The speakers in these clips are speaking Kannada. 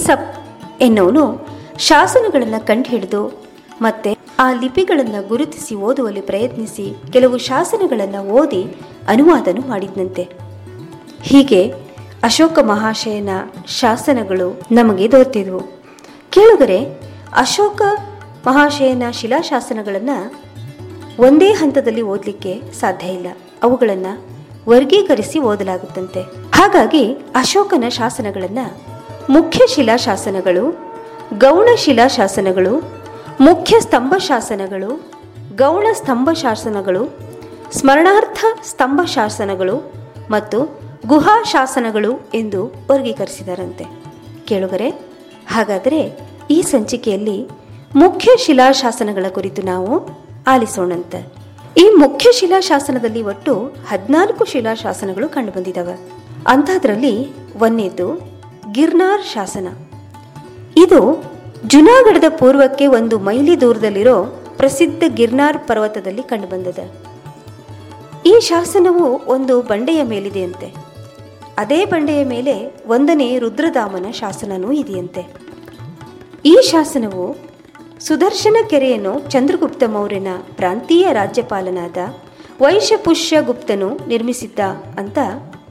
ಈಸಪ್ ಎನ್ನುವನು ಶಾಸನಗಳನ್ನು ಕಂಡುಹಿಡಿದು ಮತ್ತೆ ಆ ಲಿಪಿಗಳನ್ನು ಗುರುತಿಸಿ ಓದುವಲ್ಲಿ ಪ್ರಯತ್ನಿಸಿ ಕೆಲವು ಶಾಸನಗಳನ್ನು ಓದಿ ಅನುವಾದನು ಮಾಡಿದ್ನಂತೆ ಹೀಗೆ ಅಶೋಕ ಮಹಾಶಯನ ಶಾಸನಗಳು ನಮಗೆ ದೊರೆತಿದ್ವು ಕೇಳುಗರೆ ಅಶೋಕ ಮಹಾಶಯನ ಶಿಲಾಶಾಸನಗಳನ್ನು ಒಂದೇ ಹಂತದಲ್ಲಿ ಓದಲಿಕ್ಕೆ ಸಾಧ್ಯ ಇಲ್ಲ ಅವುಗಳನ್ನು ವರ್ಗೀಕರಿಸಿ ಓದಲಾಗುತ್ತಂತೆ ಹಾಗಾಗಿ ಅಶೋಕನ ಶಾಸನಗಳನ್ನು ಮುಖ್ಯ ಶಿಲಾಶಾಸನಗಳು ಗೌಣ ಶಿಲಾಶಾಸನಗಳು ಮುಖ್ಯ ಸ್ತಂಭ ಶಾಸನಗಳು ಗೌಣ ಸ್ತಂಭ ಶಾಸನಗಳು ಸ್ಮರಣಾರ್ಥ ಸ್ತಂಭ ಶಾಸನಗಳು ಮತ್ತು ಗುಹಾ ಶಾಸನಗಳು ಎಂದು ವರ್ಗೀಕರಿಸಿದರಂತೆ ಕೇಳುಗರೆ ಹಾಗಾದರೆ ಈ ಸಂಚಿಕೆಯಲ್ಲಿ ಮುಖ್ಯ ಶಿಲಾಶಾಸನಗಳ ಕುರಿತು ನಾವು ಆಲಿಸೋಣಂತೆ ಈ ಮುಖ್ಯ ಶಿಲಾಶಾಸನದಲ್ಲಿ ಒಟ್ಟು ಹದಿನಾಲ್ಕು ಶಿಲಾಶಾಸನಗಳು ಕಂಡುಬಂದಿದ್ದಾವೆ ಅಂಥದ್ರಲ್ಲಿ ಒಂದೇದು ಗಿರ್ನಾರ್ ಶಾಸನ ಇದು ಜುನಾಗಢದ ಪೂರ್ವಕ್ಕೆ ಒಂದು ಮೈಲಿ ದೂರದಲ್ಲಿರೋ ಪ್ರಸಿದ್ಧ ಗಿರ್ನಾರ್ ಪರ್ವತದಲ್ಲಿ ಕಂಡುಬಂದಿದೆ ಈ ಶಾಸನವು ಒಂದು ಬಂಡೆಯ ಮೇಲಿದೆಯಂತೆ ಅದೇ ಬಂಡೆಯ ಮೇಲೆ ಒಂದನೇ ರುದ್ರದಾಮನ ಶಾಸನವೂ ಇದೆಯಂತೆ ಈ ಶಾಸನವು ಸುದರ್ಶನ ಕೆರೆಯನ್ನು ಚಂದ್ರಗುಪ್ತ ಮೌರ್ಯನ ಪ್ರಾಂತೀಯ ರಾಜ್ಯಪಾಲನಾದ ವೈಶಪುಷ್ಯ ಗುಪ್ತನು ನಿರ್ಮಿಸಿದ್ದ ಅಂತ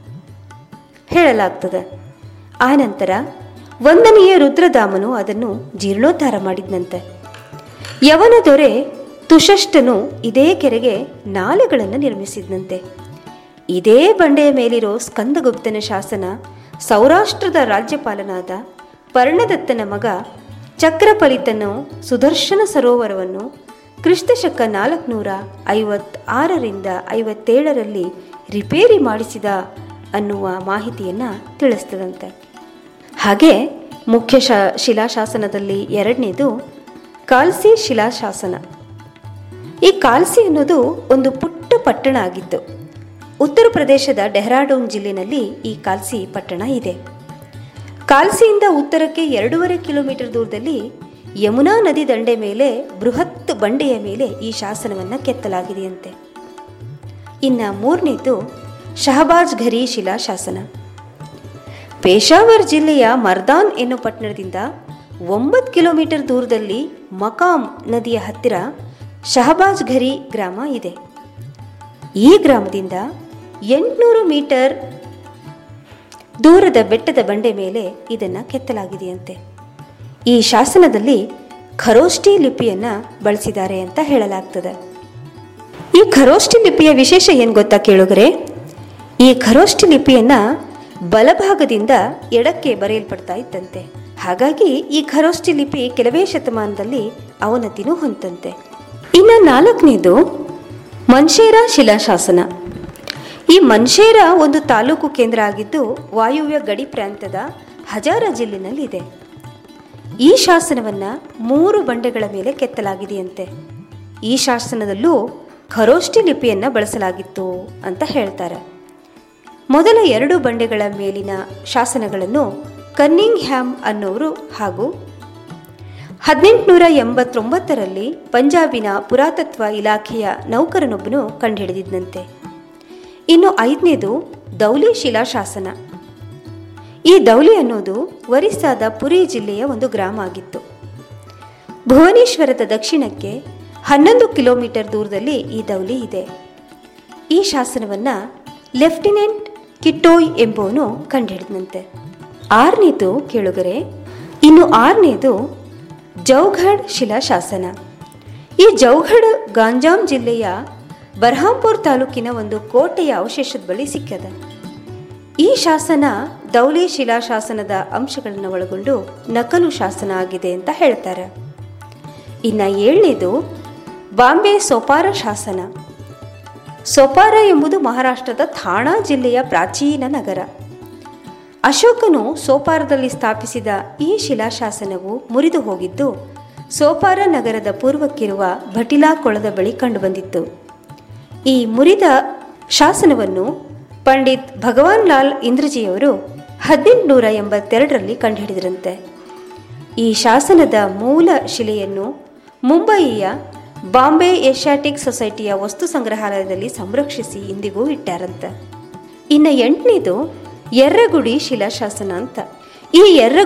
ಹೇಳಲಾಗ್ತದೆ ಆನಂತರ ಒಂದನೆಯ ರುದ್ರದಾಮನು ಅದನ್ನು ಜೀರ್ಣೋದ್ಧಾರ ಮಾಡಿದ್ನಂತೆ ಯವನ ದೊರೆ ತುಷಷ್ಟನು ಇದೇ ಕೆರೆಗೆ ನಾಲೆಗಳನ್ನು ನಿರ್ಮಿಸಿದ್ನಂತೆ ಇದೇ ಬಂಡೆಯ ಮೇಲಿರೋ ಸ್ಕಂದಗುಪ್ತನ ಶಾಸನ ಸೌರಾಷ್ಟ್ರದ ರಾಜ್ಯಪಾಲನಾದ ಪರ್ಣದತ್ತನ ಮಗ ಚಕ್ರಫಲಿತನು ಸುದರ್ಶನ ಸರೋವರವನ್ನು ಕ್ರಿಸ್ತಶಕ ನಾಲ್ಕುನೂರ ಐವತ್ತಾರರಿಂದ ಐವತ್ತೇಳರಲ್ಲಿ ರಿಪೇರಿ ಮಾಡಿಸಿದ ಅನ್ನುವ ಮಾಹಿತಿಯನ್ನು ತಿಳಿಸ್ತದಂತೆ ಹಾಗೆ ಮುಖ್ಯ ಶ ಶಿಲಾಶಾಸನದಲ್ಲಿ ಎರಡನೇದು ಕಾಲ್ಸಿ ಶಿಲಾಶಾಸನ ಈ ಕಾಲ್ಸಿ ಅನ್ನೋದು ಒಂದು ಪುಟ್ಟ ಪಟ್ಟಣ ಆಗಿತ್ತು ಉತ್ತರ ಪ್ರದೇಶದ ಡೆಹ್ರಾಡೂನ್ ಜಿಲ್ಲೆನಲ್ಲಿ ಈ ಕಾಲ್ಸಿ ಪಟ್ಟಣ ಇದೆ ಕಾಲ್ಸಿಯಿಂದ ಉತ್ತರಕ್ಕೆ ಎರಡೂವರೆ ಕಿಲೋಮೀಟರ್ ದೂರದಲ್ಲಿ ಯಮುನಾ ನದಿ ದಂಡೆ ಮೇಲೆ ಬೃಹತ್ ಬಂಡೆಯ ಮೇಲೆ ಈ ಶಾಸನವನ್ನು ಕೆತ್ತಲಾಗಿದೆಯಂತೆ ಇನ್ನು ಮೂರನೇದು ಶಹಬಾಜ್ ಘರಿ ಶಿಲಾಶಾಸನ ಪೇಶಾವರ್ ಜಿಲ್ಲೆಯ ಮರ್ದಾನ್ ಎನ್ನೋ ಪಟ್ಟಣದಿಂದ ಒಂಬತ್ತು ಕಿಲೋಮೀಟರ್ ದೂರದಲ್ಲಿ ಮಕಾಮ್ ನದಿಯ ಹತ್ತಿರ ಶಹಬಾಜ್ ಘರಿ ಗ್ರಾಮ ಇದೆ ಈ ಗ್ರಾಮದಿಂದ ಎಂಟುನೂರು ಮೀಟರ್ ದೂರದ ಬೆಟ್ಟದ ಬಂಡೆ ಮೇಲೆ ಇದನ್ನು ಕೆತ್ತಲಾಗಿದೆಯಂತೆ ಈ ಶಾಸನದಲ್ಲಿ ಖರೋಷ್ಠಿ ಲಿಪಿಯನ್ನು ಬಳಸಿದ್ದಾರೆ ಅಂತ ಹೇಳಲಾಗ್ತದೆ ಈ ಖರೋಷ್ಠಿ ಲಿಪಿಯ ವಿಶೇಷ ಏನು ಗೊತ್ತಾ ಕೇಳುಗರೆ ಈ ಖರೋಷ್ಠಿ ಲಿಪಿಯನ್ನು ಬಲಭಾಗದಿಂದ ಎಡಕ್ಕೆ ಬರೆಯಲ್ಪಡ್ತಾ ಇತ್ತಂತೆ ಹಾಗಾಗಿ ಈ ಖರೋಷ್ಠಿ ಲಿಪಿ ಕೆಲವೇ ಶತಮಾನದಲ್ಲಿ ಅವನತಿನೂ ಹೊಂದಂತೆ ಇನ್ನು ನಾಲ್ಕನೇದು ಮನ್ಷೇರ ಶಿಲಾಶಾಸನ ಈ ಮನ್ಷೇರ ಒಂದು ತಾಲೂಕು ಕೇಂದ್ರ ಆಗಿದ್ದು ವಾಯುವ್ಯ ಗಡಿ ಪ್ರಾಂತ್ಯದ ಹಜಾರ ಜಿಲ್ಲೆನಲ್ಲಿದೆ ಈ ಶಾಸನವನ್ನು ಮೂರು ಬಂಡೆಗಳ ಮೇಲೆ ಕೆತ್ತಲಾಗಿದೆಯಂತೆ ಈ ಶಾಸನದಲ್ಲೂ ಖರೋಷ್ಠಿ ಲಿಪಿಯನ್ನು ಬಳಸಲಾಗಿತ್ತು ಅಂತ ಹೇಳ್ತಾರೆ ಮೊದಲ ಎರಡು ಬಂಡೆಗಳ ಮೇಲಿನ ಶಾಸನಗಳನ್ನು ಕನ್ನಿಂಗ್ ಹ್ಯಾಮ್ ಅನ್ನೋರು ಹಾಗೂ ಹದಿನೆಂಟುನೂರ ಎಂಬತ್ತೊಂಬತ್ತರಲ್ಲಿ ಪಂಜಾಬಿನ ಪುರಾತತ್ವ ಇಲಾಖೆಯ ನೌಕರನೊಬ್ಬನು ಕಂಡುಹಿಡಿದಿದ್ದಂತೆ ಇನ್ನು ಐದನೇದು ದೌಲಿ ಶಿಲಾಶಾಸನ ಈ ದೌಲಿ ಅನ್ನೋದು ಒರಿಸ್ಸಾದ ಪುರಿ ಜಿಲ್ಲೆಯ ಒಂದು ಗ್ರಾಮ ಆಗಿತ್ತು ಭುವನೇಶ್ವರದ ದಕ್ಷಿಣಕ್ಕೆ ಹನ್ನೊಂದು ಕಿಲೋಮೀಟರ್ ದೂರದಲ್ಲಿ ಈ ದೌಲಿ ಇದೆ ಈ ಶಾಸನವನ್ನು ಲೆಫ್ಟಿನೆಂಟ್ ಕಿಟ್ಟೋಯ್ ಎಂಬುವನು ಕಂಡುಹಿಡಿದಂತೆ ಆರನೇದು ಕೇಳುಗರೆ ಇನ್ನು ಆರನೇದು ಜೌಘಡ್ ಶಿಲಾಶಾಸನ ಈ ಜೌಘಡ್ ಗಾಂಜಾಂ ಜಿಲ್ಲೆಯ ಬರ್ಹಾಂಪುರ್ ತಾಲೂಕಿನ ಒಂದು ಕೋಟೆಯ ಅವಶೇಷದ ಬಳಿ ಸಿಕ್ಕದ ಈ ಶಾಸನ ದೌಲಿ ಶಿಲಾಶಾಸನದ ಅಂಶಗಳನ್ನು ಒಳಗೊಂಡು ನಕಲು ಶಾಸನ ಆಗಿದೆ ಅಂತ ಹೇಳ್ತಾರೆ ಇನ್ನು ಏಳನೇದು ಬಾಂಬೆ ಸೋಪಾರ ಶಾಸನ ಸೊಪಾರ ಎಂಬುದು ಮಹಾರಾಷ್ಟ್ರದ ಥಾಣಾ ಜಿಲ್ಲೆಯ ಪ್ರಾಚೀನ ನಗರ ಅಶೋಕನು ಸೋಪಾರದಲ್ಲಿ ಸ್ಥಾಪಿಸಿದ ಈ ಶಿಲಾಶಾಸನವು ಮುರಿದು ಹೋಗಿದ್ದು ಸೋಪಾರ ನಗರದ ಪೂರ್ವಕ್ಕಿರುವ ಭಟಿಲಾ ಕೊಳದ ಬಳಿ ಕಂಡುಬಂದಿತ್ತು ಈ ಮುರಿದ ಶಾಸನವನ್ನು ಪಂಡಿತ್ ಭಗವಾನ್ ಲಾಲ್ ಇಂದ್ರಜಿಯವರು ಹದಿನೆಂಟುನೂರ ಎಂಬತ್ತೆರಡರಲ್ಲಿ ಕಂಡುಹಿಡಿದರಂತೆ ಈ ಶಾಸನದ ಮೂಲ ಶಿಲೆಯನ್ನು ಮುಂಬಯಿಯ ಬಾಂಬೆ ಏಷ್ಯಾಟಿಕ್ ಸೊಸೈಟಿಯ ವಸ್ತು ಸಂಗ್ರಹಾಲಯದಲ್ಲಿ ಸಂರಕ್ಷಿಸಿ ಇಂದಿಗೂ ಇಟ್ಟಾರಂತೆ ಇನ್ನು ಎಂಟನೇದು ಎರ್ರಗುಡಿ ಶಿಲಾಶಾಸನ ಅಂತ ಈ ಎರ್ರ